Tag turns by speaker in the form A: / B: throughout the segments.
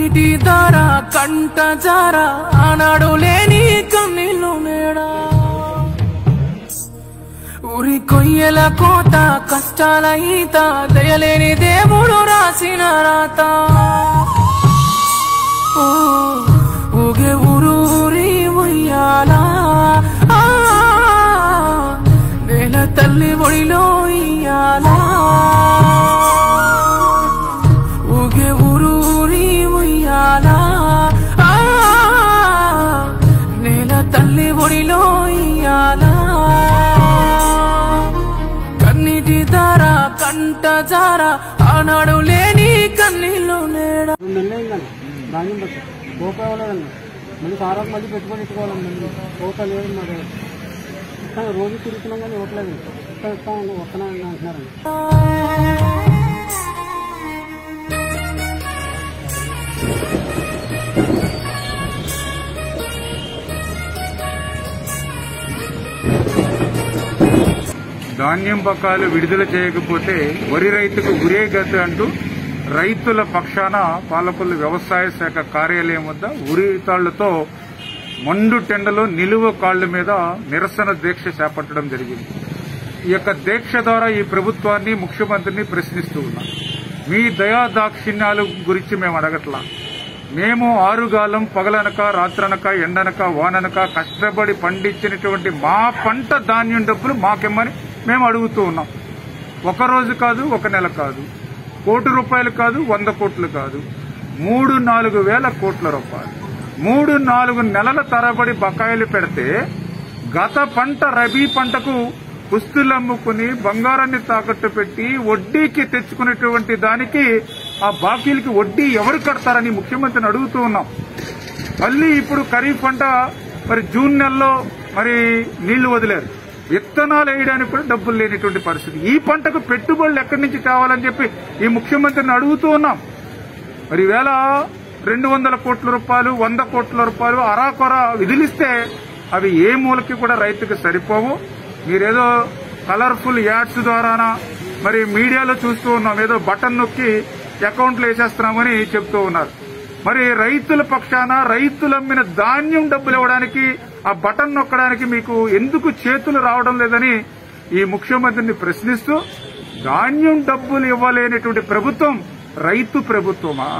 A: కన్నీటి దార కంట జార ఆనాడు లేని కన్నీళ్ళు నేడా ఊరి కొయ్యల కోత కష్టాల ఈత దయలేని దేవుడు రాసిన రాత ఓ, ఊగే ఊరు ఊరి ఉయ్యాలా ఆ, నేల తల్లి ఒడిలో ఇయ్యాలా ఊగే ఊరు ఊరి ఉయ్యాలా ఆ, నేల తల్లి ఒడిలో ఇయ్యాలా కన్నీటి దార కంట జార ఆనాడు లేని కన్నీళ్ళు నేడా
B: రెండు నెలలు అయిందండి ధాన్యం బట్టి రూపాయి ఇవ్వలేదండి మళ్ళీ సారా మళ్ళీ పెట్టుకొని ఇట్టుకోవాలండి మళ్ళీ రూపాయి లేదు మరి ఇస్తాను రోజు తిరుగుతున్నాం కానీ ఇవ్వట్లేదు ఇస్తాను ఇస్తాను వస్తున్నాను అంటున్నారండి
C: ధాన్యం బకాలు విడుదల చేయకపోతే వరి రైతుకు గురే గతి అంటూ రైతుల పక్షాన పాలకొల్లు వ్యవసాయ శాఖ కార్యాలయం వద్ద ఉరి తాళ్లతో మండు టెండలో నిలువ కాళ్ల మీద నిరసన దీక్ష చేపట్టడం జరిగింది ఈ యొక్క దీక్ష ద్వారా ఈ ప్రభుత్వాన్ని ముఖ్యమంత్రిని ప్రశ్నిస్తూ ఉన్నాం మీ దయా దాక్షిణ్యాల గురించి మేము అడగట్లా మేము ఆరుగాలం పగలనక రాత్రనక ఎండనక వాననక కష్టపడి పండించినటువంటి మా పంట ధాన్యం డబ్బులు మాకెమ్మని మేము అడుగుతూ ఉన్నాం ఒక రోజు కాదు ఒక నెల కాదు కోటి రూపాయలు కాదు వంద కోట్లు కాదు మూడు నాలుగు వేల కోట్ల రూపాయలు మూడు నాలుగు నెలల తరబడి బకాయిలు పెడితే గత పంట రబీ పంటకు పుస్తులు అమ్ముకుని బంగారాన్ని తాకట్టు పెట్టి వడ్డీకి తెచ్చుకునేటువంటి దానికి ఆ బాకీలకి వడ్డీ ఎవరు కడతారని ముఖ్యమంత్రిని అడుగుతూ ఉన్నాం మళ్ళీ ఇప్పుడు ఖరీఫ్ పంట మరి జూన్ నెలలో మరి నీళ్లు వదిలేరు విత్తనాలు వేయడానికి కూడా డబ్బులు లేనిటువంటి పరిస్థితి ఈ పంటకు పెట్టుబడులు ఎక్కడి నుంచి కావాలని చెప్పి ఈ ముఖ్యమంత్రిని అడుగుతూ ఉన్నాం మరి ఈవేళ రెండు వందల కోట్ల రూపాయలు వంద కోట్ల రూపాయలు అరాకొర విధిలిస్తే అవి ఏ మూలకి కూడా రైతుకు సరిపోవు మీరేదో కలర్ఫుల్ యాడ్స్ ద్వారానా మరి మీడియాలో చూస్తూ ఉన్నాం ఏదో బటన్ నొక్కి అకౌంట్లు వేసేస్తున్నామని చెప్తూ ఉన్నారు మరి రైతుల పక్షాన రైతులు అమ్మిన ధాన్యం డబ్బులు ఇవ్వడానికి ఆ బటన్ నొక్కడానికి మీకు ఎందుకు చేతులు రావడం లేదని ఈ ముఖ్యమంత్రిని ప్రశ్నిస్తూ ధాన్యం డబ్బులు ఇవ్వలేనటువంటి ప్రభుత్వం రైతు ప్రభుత్వమా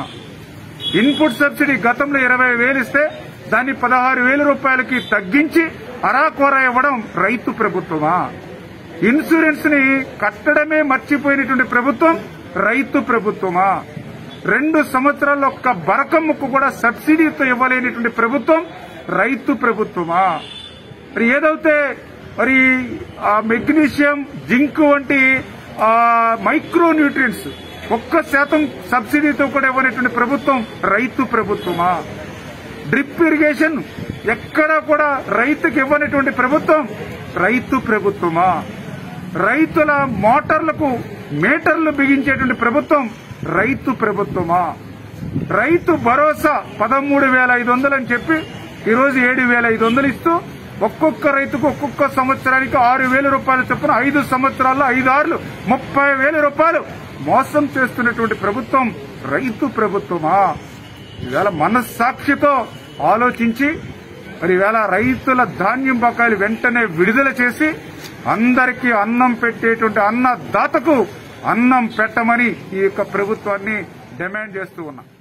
C: ఇన్పుట్ సబ్సిడీ గతంలో ఇరవై వేలు ఇస్తే దాన్ని పదహారు వేల రూపాయలకి తగ్గించి అరాకొర ఇవ్వడం రైతు ప్రభుత్వమా ఇన్సూరెన్స్ ని కట్టడమే మర్చిపోయినటువంటి ప్రభుత్వం రైతు ప్రభుత్వమా రెండు సంవత్సరాల్లో ఒక్క బరకం ముక్కు కూడా సబ్సిడీతో ఇవ్వలేనటువంటి ప్రభుత్వం రైతు ప్రభుత్వమా మరి ఏదైతే మరి ఆ మెగ్నీషియం జింక్ వంటి ఆ మైక్రో న్యూట్రియంట్స్ ఒక్క శాతం సబ్సిడీతో కూడా ఇవ్వనటువంటి ప్రభుత్వం రైతు ప్రభుత్వమా డ్రిప్ ఇరిగేషన్ ఎక్కడా కూడా రైతుకి ఇవ్వనటువంటి ప్రభుత్వం రైతు ప్రభుత్వమా రైతుల మోటార్లకు మీటర్లు బిగించేటువంటి ప్రభుత్వం రైతు ప్రభుత్వమా రైతు భరోసా పదమూడు వేల ఐదు వందలు అని చెప్పి ఈరోజు ఏడు వేల ఐదు వందలు ఇస్తూ ఒక్కొక్క రైతుకు ఒక్కొక్క సంవత్సరానికి ఆరు వేల రూపాయలు చొప్పున ఐదు సంవత్సరాల్లో ఐదు ఆరులు ముప్పై వేల రూపాయలు మోసం చేస్తున్నటువంటి ప్రభుత్వం రైతు ప్రభుత్వమా ఈవేళ మనస్సాక్షితో ఆలోచించి మరి ఈవేళ రైతుల ధాన్యం బకాయిలు వెంటనే విడుదల చేసి అందరికీ అన్నం పెట్టేటువంటి అన్నదాతకు అన్నం పెట్టమని ఈ యొక్క ప్రభుత్వాన్ని డిమాండ్ చేస్తూ ఉన్నా